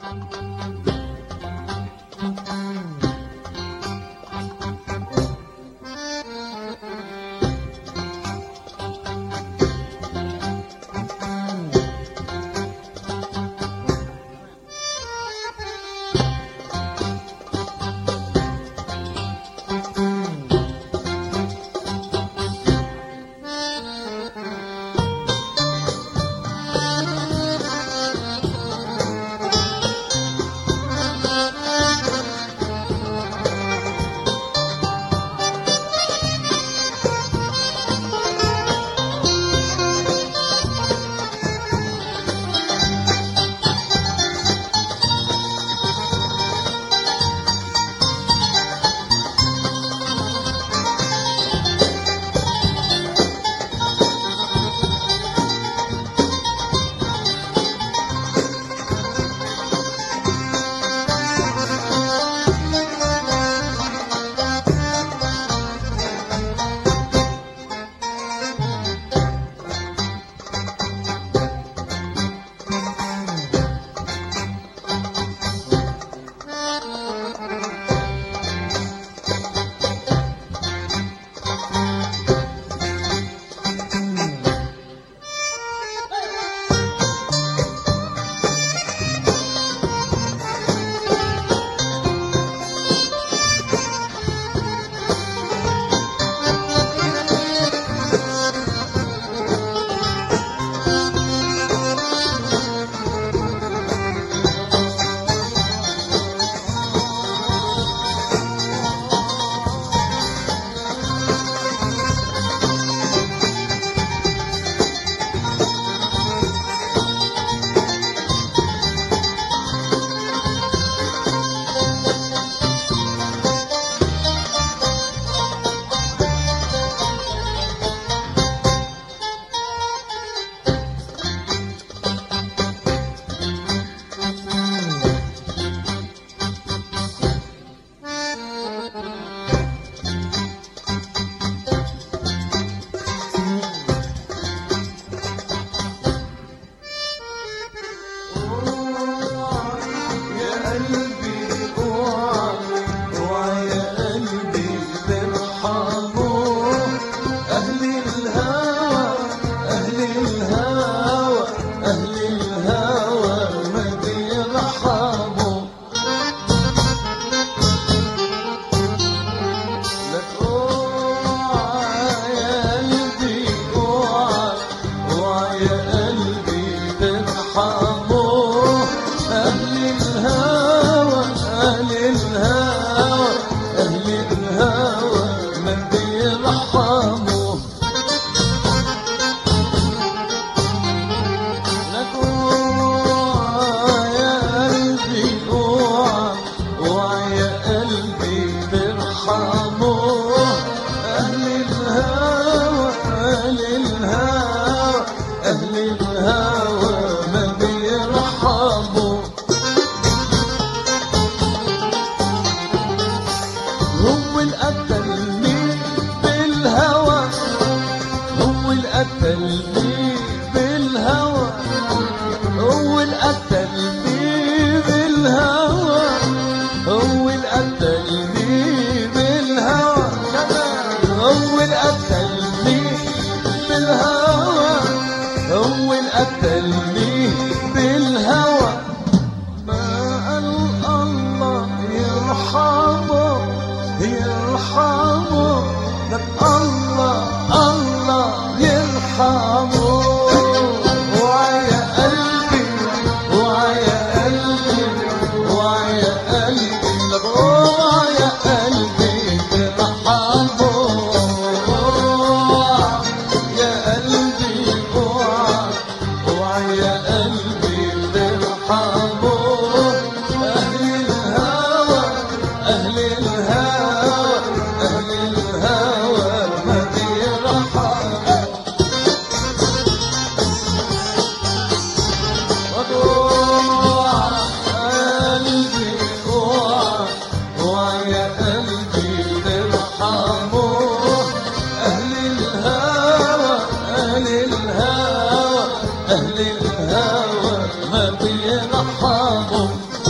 قتلني بالهوى هو اللي قتلني بالهوى هو اللي قتلني بالهوى هو اللي قتلني بالهوى هو اللي قتلني بالهوى ما قال الله يرحمه يرحمه ده الله الله يرحمه ويا قلبي ويا قلبي ويا قلبي ده ويا قلبي ترحمه يا قلبي ويا قلبي ترحمه أهل الهوى أهل الهوى أهل الهوى ما بيرحموا ودوع قلبي وع ويا قلبي ترحموا أهل الهوى أهل الهوى أهل الهوى ما بيرحموا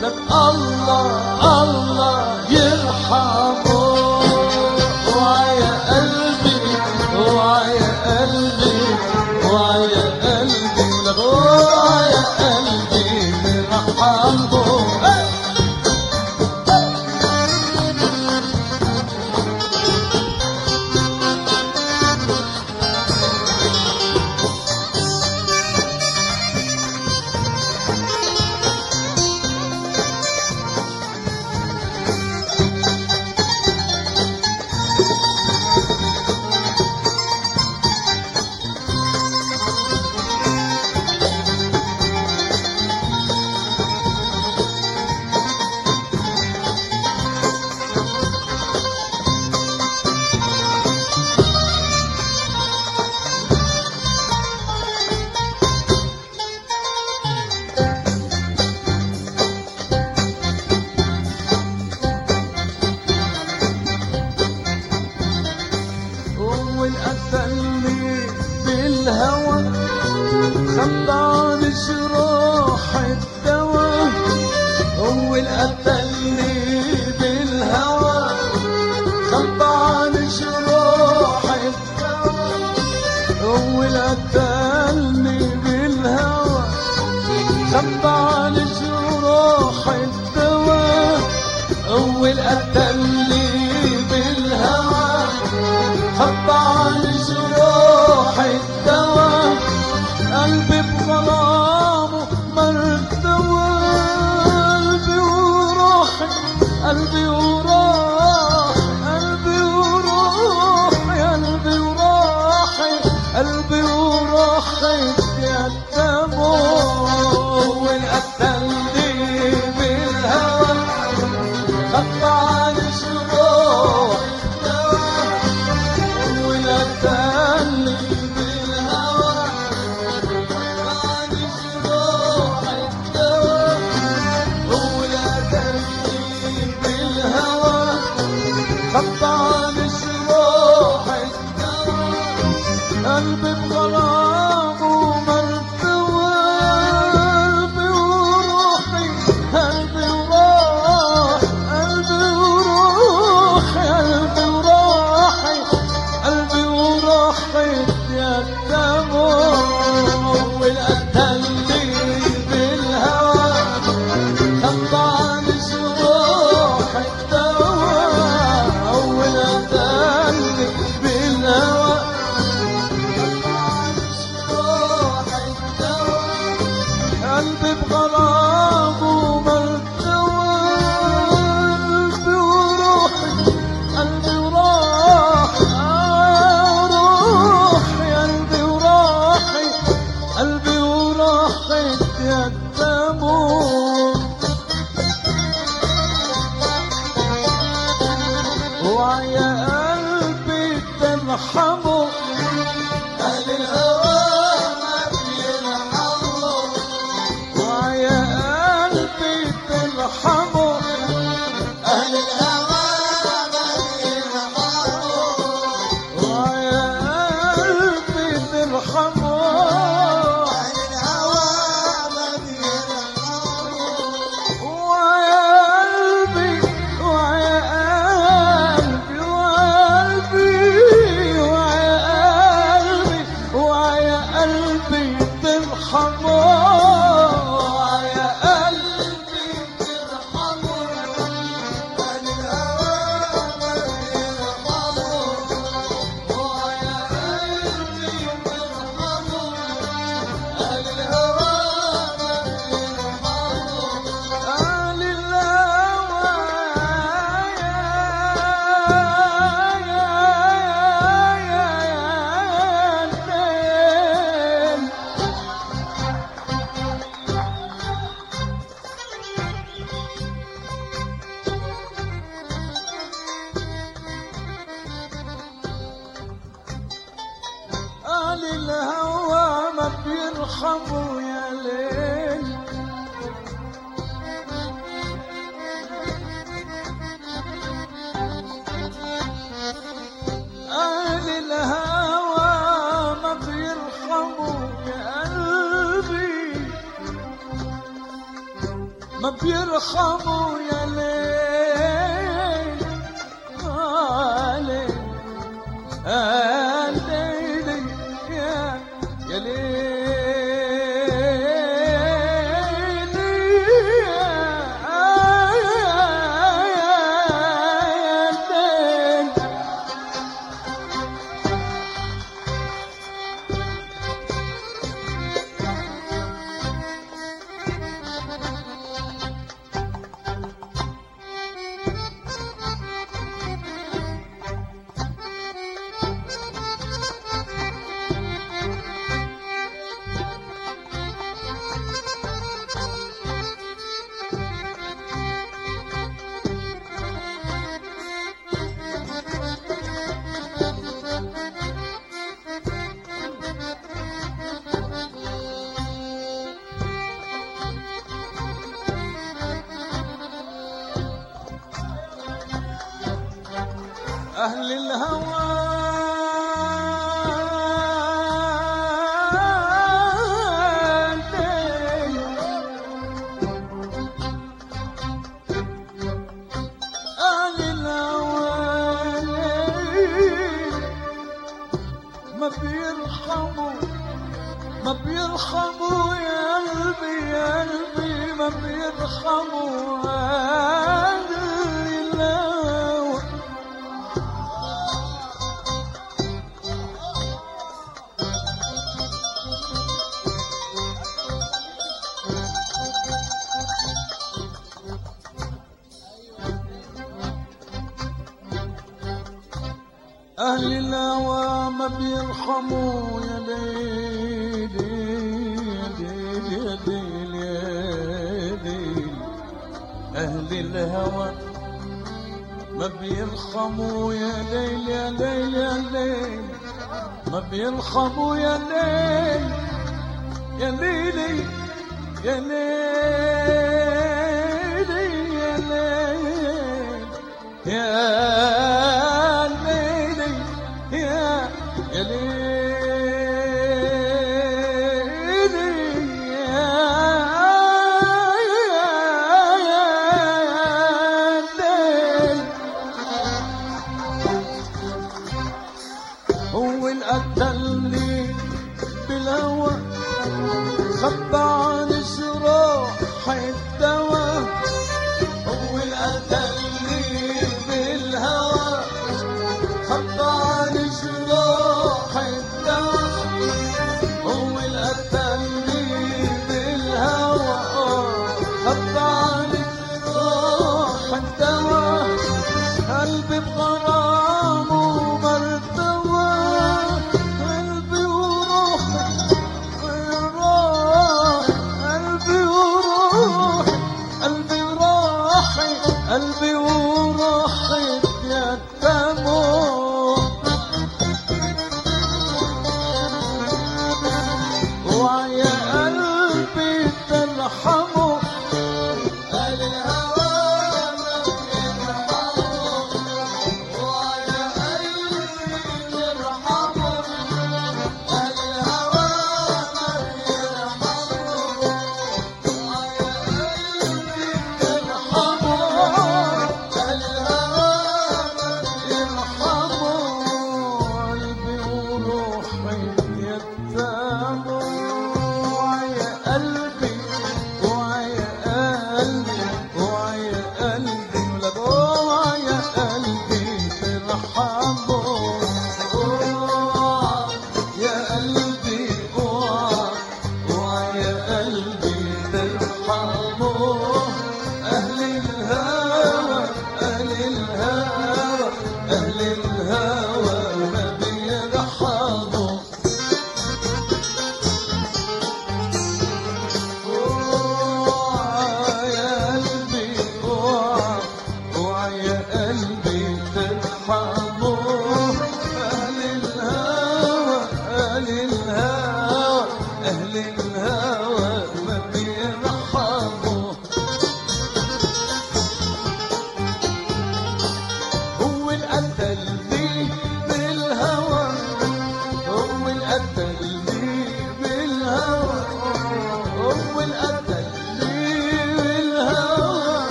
لك الله الله يرحمه اوعى يا قلبي اوعى يا قلبي اوعى يا قلبي لك اوعى يا قلبي يرحمه أول قتلني بالهوى خبعني شراح الدواء أول قتلني بالهوى خبعني شراح الدواء أول قتلني بالهوى خبعني شراح الدواء أول قتلني بالهوى خبعني جروح الدواء قلبي بظلامه مرتوى قلبي وروحي قلبي وروح قلبي وروحي قلبي وروحي قلبي وروحي يتموا والقتلني بالهوى خبعني جروح الدواء ولا تهني بالهوى خبعني جروح الدواء ولا تهني بالهوى خبعني جروح الدواء قلبي بغرامه مرتوى قلبي وروحي قلبي وروح قلبي وروحي قلبي وروحي قلبي وروحي يتموا والقتلني بالهوى خبعني جروح الدواء أول قتلني بالهوى قلبي بغرامه مرتوى قلبي وروحي قلبي وروحي آه روحي قلبي وروحي قلبي وروحي يتموا ويا قلبي ترحموا أهل الهوى ما بيرحموا ويا قلبي ترحموا أهل الهوى ما بيرحموا ويا قلبي ترحموا أهل الهوى ما بيرحموا ويا قلبي ويا قلبي وقلبي ويا قلبي ويا قلبي ترحموا ويا قلبي ترحموا عن الهوى ما يرحموا ويا قلبي ترحموا عن الهوى ما يرحموا أهل الهوى أهل الهوى ما بيرحموا يا ليل أهل الهوى ما بيرحموا يا قلبي ما بيرحموا يا ليل آه ليل آه ليل يا يا ليل آه يا ليل أهل الهوى أهل الهوى ما بيرحموا ما بيرحموا يا قلبي يا قلبي ما بيرحموا أهل الهوى أهل الهوى ما بيرحموا يا ليل يا ليل يا ليل يا ليل أهل الهوى ما بيرحموا يا ليل يا ليل يا ليل ما بيرحموا يا ليل يا ليلي يا ليلي يا ليل يا ليلي يا يا ليلي يا ليل هو اللي قتلني بالهوى خبى عن جراح الدواء هو اللي قتلني بالهوى خبى عن جراح الدواء هو اللي قتلني بالهوى خبى عن جراح الدواء قلبي بغرامه مرتوى قلبي وروحي الروح قلبي وروحي قلبي وروحي قلبي